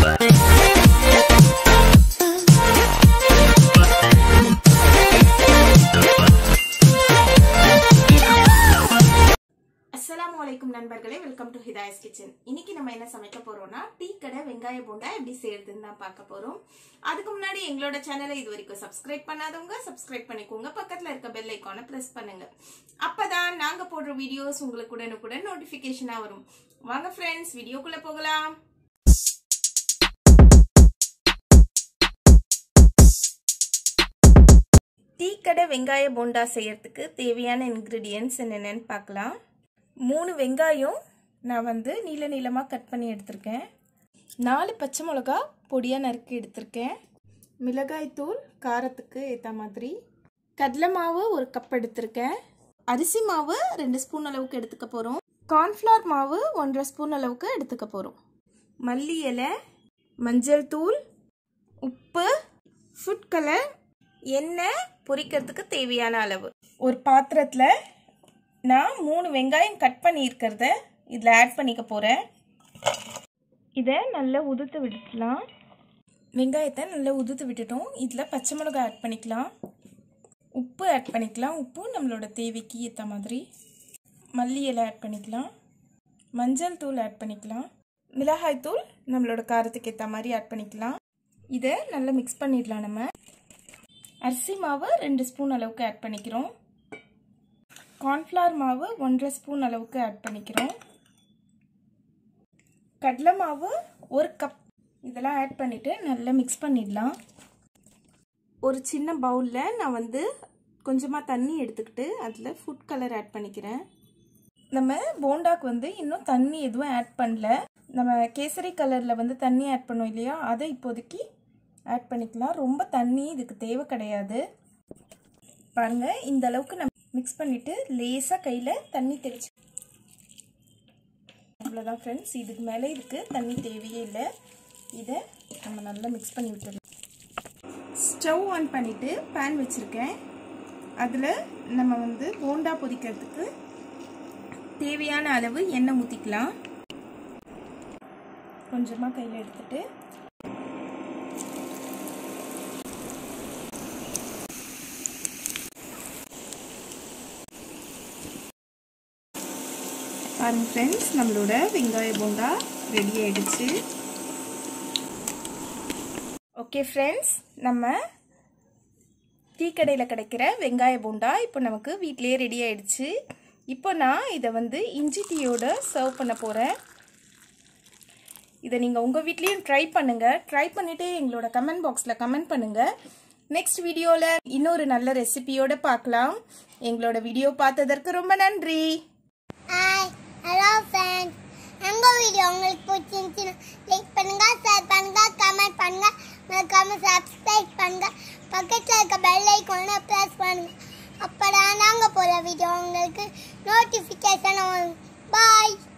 அஸ்ஸலாமு அலைக்கும் நண்பர்களே வெல்கம் டு ஹிதாயஸ் கிச்சன் இன்னைக்கு நம்ம என்ன சமைக்க போறோம்னா டீ கடை வெங்காய போண்டா எப்படி செய்யறதுன்னு தான் பார்க்க போறோம் அதுக்கு முன்னாடி எங்களோட சேனலை இது வரைக்கும் சப்ஸ்கிரைப் பண்ணாதவங்க சப்ஸ்கிரைப் பண்ணிக்கோங்க பக்கத்துல இருக்க பெல் ஐக்கானை பிரஸ் பண்ணுங்க அப்பதான் நாங்க போடுற வீடியோஸ் உங்களுக்கு உடனுக்குடன் நோட்டிபிகேஷனா வரும் வாங்க ஃப்ரெண்ட்ஸ் வீடியோக்குள்ள போகலாம் டீ கடை வெங்காய போண்டா செய்யறதுக்கு தேவையான இன்க்ரீடியன்ட்ஸ் என்னென்னு பார்க்கலாம் மூணு வெங்காயம் நான் வந்து நீல நீளமாக கட் பண்ணி எடுத்திருக்கேன் நாலு பச்சை மிளகா பொடியாக நறுக்கி எடுத்திருக்கேன் மிளகாய்த்தூள் காரத்துக்கு ஏற்ற மாதிரி கடலை மாவு ஒரு கப் எடுத்திருக்கேன் அரிசி மாவு ரெண்டு ஸ்பூன் அளவுக்கு எடுத்துக்க போகிறோம் கார்ன்ஃப்ளவர் மாவு ஒன்றரை ஸ்பூன் அளவுக்கு எடுத்துக்க போகிறோம் மல்லி இலை மஞ்சள் தூள் உப்பு ஃபுட் கலர் எண்ணெய் பொரிக்கிறதுக்கு தேவையான அளவு ஒரு பாத்திரத்தில் நான் மூணு வெங்காயம் கட் பண்ணியிருக்கிறத இதில் ஆட் பண்ணிக்க போகிறேன் இதை நல்லா உதுத்து விட்டுலாம் வெங்காயத்தை நல்லா உதுத்து விட்டுட்டோம் இதில் பச்சை மிளகாய் ஆட் பண்ணிக்கலாம் உப்பு ஆட் பண்ணிக்கலாம் உப்பு நம்மளோட தேவைக்கு ஏற்ற மாதிரி மல்லி இலை ஆட் பண்ணிக்கலாம் மஞ்சள் தூள் ஆட் பண்ணிக்கலாம் மிளகாய் தூள் நம்மளோட காரத்துக்கு ஏற்ற மாதிரி ஆட் பண்ணிக்கலாம் இதை நல்லா மிக்ஸ் பண்ணிடலாம் நம்ம அரிசி மாவு ரெண்டு ஸ்பூன் அளவுக்கு ஆட் பண்ணிக்கிறோம் கார்ன்ஃப்ளவர் மாவு ஒன்றரை ஸ்பூன் அளவுக்கு ஆட் பண்ணிக்கிறோம் கடலை மாவு ஒரு கப் இதெல்லாம் ஆட் பண்ணிவிட்டு நல்லா மிக்ஸ் பண்ணிடலாம் ஒரு சின்ன பவுலில் நான் வந்து கொஞ்சமாக தண்ணி எடுத்துக்கிட்டு அதில் ஃபுட் கலர் ஆட் பண்ணிக்கிறேன் நம்ம போண்டாக்கு வந்து இன்னும் தண்ணி எதுவும் ஆட் பண்ணல நம்ம கேசரி கலரில் வந்து தண்ணி ஆட் பண்ணோம் இல்லையா அதை இப்போதைக்கு ஆட் பண்ணிக்கலாம் ரொம்ப தண்ணி இதுக்கு தேவை கிடையாது பாருங்கள் இந்த அளவுக்கு நம்ம மிக்ஸ் பண்ணிவிட்டு லேசாக கையில் தண்ணி தெளிச்சு அவ்வளோதான் ஃப்ரெண்ட்ஸ் இதுக்கு மேலே இதுக்கு தண்ணி தேவையே இல்லை இதை நம்ம நல்லா மிக்ஸ் பண்ணி விட்டுடலாம் ஸ்டவ் ஆன் பண்ணிவிட்டு பேன் வச்சுருக்கேன் அதில் நம்ம வந்து போண்டா பொரிக்கிறதுக்கு தேவையான அளவு எண்ணெய் ஊற்றிக்கலாம் கொஞ்சமாக கையில் எடுத்துட்டு பாருங்க ஃப்ரெண்ட்ஸ் நம்மளோட வெங்காய போண்டா ரெடி ஆயிடுச்சு ஓகே ஃப்ரெண்ட்ஸ் நம்ம டீ கடையில் கிடைக்கிற வெங்காய போண்டா இப்போ நமக்கு வீட்டிலேயே ரெடி ஆயிடுச்சு இப்போ நான் இதை வந்து இஞ்சி டீயோட சர்வ் பண்ண போகிறேன் இதை நீங்கள் உங்கள் வீட்லேயும் ட்ரை பண்ணுங்கள் ட்ரை பண்ணிவிட்டு எங்களோட கமெண்ட் பாக்ஸில் கமெண்ட் பண்ணுங்கள் நெக்ஸ்ட் வீடியோவில் இன்னொரு நல்ல ரெசிபியோட பார்க்கலாம் எங்களோட வீடியோ பார்த்ததற்கு ரொம்ப நன்றி ஹாய் ஹலோ ஃப்ரெண்ட்ஸ் எங்கள் வீடியோ உங்களுக்கு பிடிச்சிருந்துச்சுன்னா லைக் பண்ணுங்க ஷேர் பண்ணுங்க கமெண்ட் பண்ணுங்க மறக்காம சப்ஸ்கிரைப் பண்ணுங்க பக்கத்தில் இருக்க பெல் ஐக்கானை ப்ரெஸ் பண்ணுங்க அப்போ தான் நாங்கள் போகிற வீடியோ உங்களுக்கு நோட்டிஃபிகேஷன் வரும் பாய்